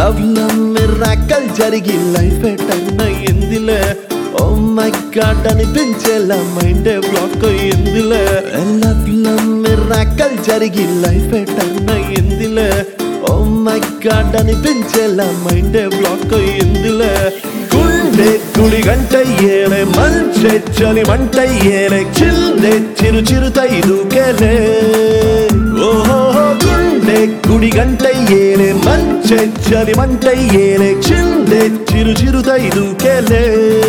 love love miracle జరిగి life turn అయ్యిందిలే oh my God అనిపించేలా మైండ్ బ్లాక్ అయ్యిందిలే లవ్ లవ్ మిరాకల్ జరిగి లైఫ్ టర్న్ అయ్యిందిలే ఓ మై గాడ్ అనిపించేలా మైండ్ బ్లాక్ అయ్యిందిలే గుండె గుడి గంట ఏలే మంచె చలి మంట ఏలే చిల్దే చిరు చిరుతై దూకేలే ఓహో గుండె గుడి గంట ఏలే మంచె చలి మంట ఏలే చిల్దే చిరు చిరుతై దూకేలే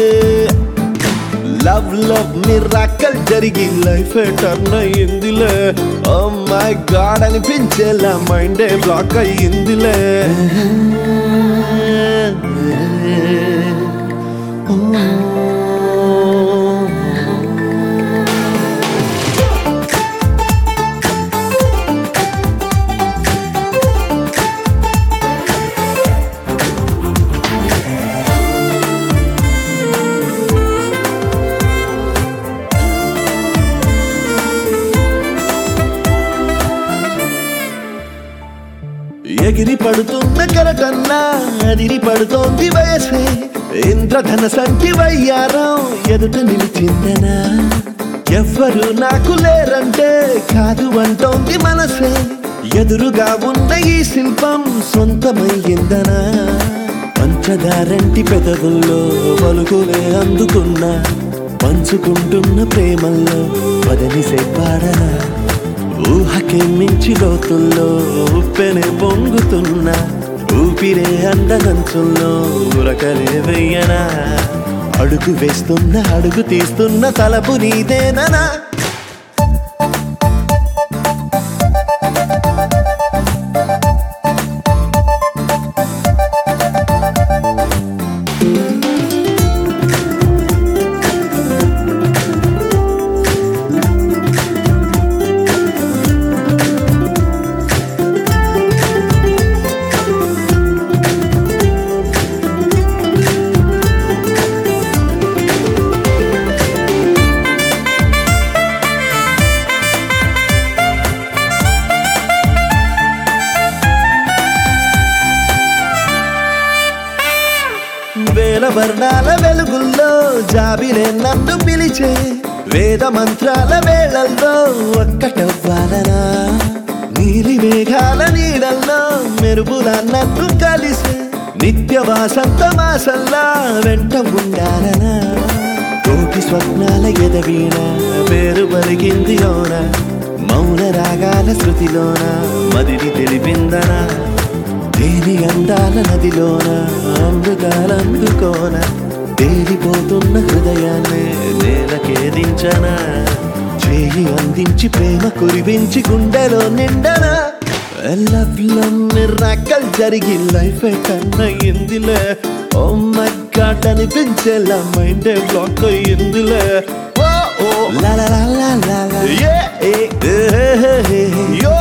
లవ్ లవ్ మిరాకల్ జరిగి లైఫ్ టర్న్ అయ్యిందిలే ఓ మై గాడ్ అనిపించేలా మైండే బ్లాక్ అయ్యిందిలే ఎగిరి పడుతున్న కరకన్నా అదిరి పడుతోంది వయసే ఇంద్రధన సంటి వయ్యారం ఎదుట నిలిచిందనా ఎవ్వరు నాకు లేరంటే కాదు అంటోంది మనసే ఎదురుగా ఉన్న ఈ శిల్పం సొంతమయ్యిందనా పంచదారంటి పెదవుల్లో పలుకులే అందుకున్నా పంచుకుంటున్న ప్రేమల్లో పదని పాడనా ఊహకే మించి లోతుల్లో ఉప్పెనే పొంగుతున్నా ఊపిరే అండగంచుల్లో ఉరకలే వెయ్యనా అడుగు వేస్తున్న అడుగు తీస్తున్న తలపు నీదేననా వేల వర్ణాల వెలుగుల్లో జాబిలే నన్ను పిలిచే వేద మంత్రాల వేళల్లో ఒక్కటవ్వాలనా నీలి మేఘాల నీడల్లో మెరుపుల నన్ను కలిసే నిత్య వాసంత మాసల్లా వెంట ఉండాలనా కోటి స్వప్నాల ఎదవీణ పేరు పలికింది లోన మౌన రాగాల శృతిలోన మదిని తెలిపిందనా దేని అందాల నదిలోన అమృతాలందుకోన తేలిపోతున్న హృదయాన్ని నేలకేదించనా చేయి అందించి ప్రేమ కురిపించి గుండెలో నిండనా లవ్ లవ్ మిరాకల్ జరిగి లైఫ్ కన్నయ్యిందిలే ఓ మై గాడ్ అనిపించేలా మైండ్ బ్లాక్ అయ్యిందిలే ఓ ఓ లా లా లా లా లా లా ఏ ఏ ఏ ఏ, యో